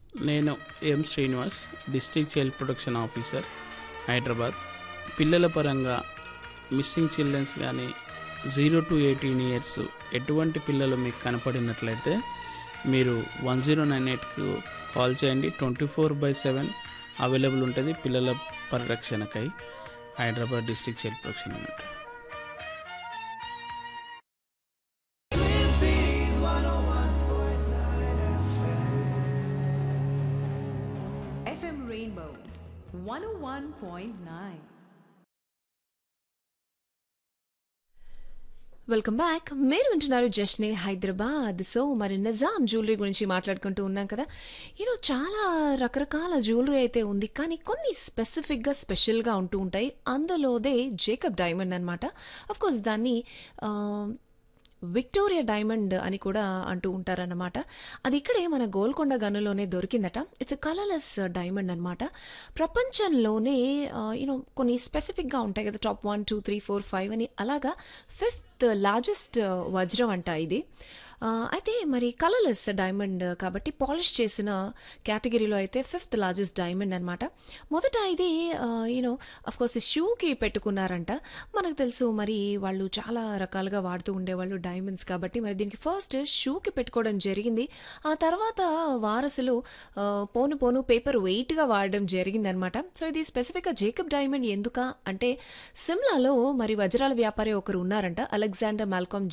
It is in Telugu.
నేను M Srinivas district child protection officer Hyderabad పిల్లల పరంగా మిస్సింగ్ చిల్డ్రన్స్ కానీ జీరో టు ఎయిటీన్ ఇయర్స్ ఎటువంటి పిల్లలు మీకు కనపడినట్లయితే మీరు వన్ జీరో నైన్ ఎయిట్కు కాల్ చేయండి twenty four by seven available ఉంటుంది పిల్లల పరిరక్షణకై హైదరాబాద్ డిస్ట్రిక్ట్ చైల్డ్ ప్రొటెక్షన్ అన్నట్టు FM Rainbow 101.9. వెల్కమ్ బ్యాక్ మీరు వింటున్నారు జష్నే హైదరాబాద్ సో మరి నిజాం జ్యువెలరీ గురించి మాట్లాడుకుంటూ ఉన్నాం కదా యూనో చాలా రకరకాల జ్యువెలరీ అయితే ఉంది కానీ కొన్ని స్పెసిఫిక్గా స్పెషల్గా ఉంటూ ఉంటాయి అందులోదే జేకబ్ డైమండ్ అనమాట కోర్స్ దాన్ని ఆ, విక్టోరియా డైమండ్ అని కూడా అంటూ ఉంటారన్నమాట అది ఇక్కడే మన గోల్కొండ గనులోనే దొరికిందట ఇట్స్ కలర్లెస్ డైమండ్ అనమాట ప్రపంచంలోనే యూనో కొన్ని స్పెసిఫిక్గా ఉంటాయి కదా top one two three four five అని అలాగా ఫిఫ్త్ లార్జెస్ట్ వజ్రం అంట ఇది ఆ, అయితే మరి కలర్లెస్ డైమండ్ కాబట్టి పాలిష్ చేసిన కేటగిరీలో అయితే ఫిఫ్త్ లార్జెస్ట్ డైమండ్ అనమాట మొదట ఇది యూనో కోర్స్ షూకి పెట్టుకున్నారంట మనకు తెలుసు మరి వాళ్ళు చాలా రకాలుగా వాడుతూ ఉండేవాళ్ళు డైమండ్స్ కాబట్టి మరి దీనికి ఫస్ట్ షూకి పెట్టుకోవడం జరిగింది ఆ తర్వాత వారసులు ఆ, పోను పోను పేపర్ వెయిట్గా వాడడం జరిగిందనమాట సో ఇది స్పెసిఫిక్గా జేకబ్ డైమండ్ ఎందుక అంటే సిమ్లాలో మరి వజ్రాల వ్యాపారి ఒకరు ఉన్నారంట అలెగ్జాండర్ మాల్కామ్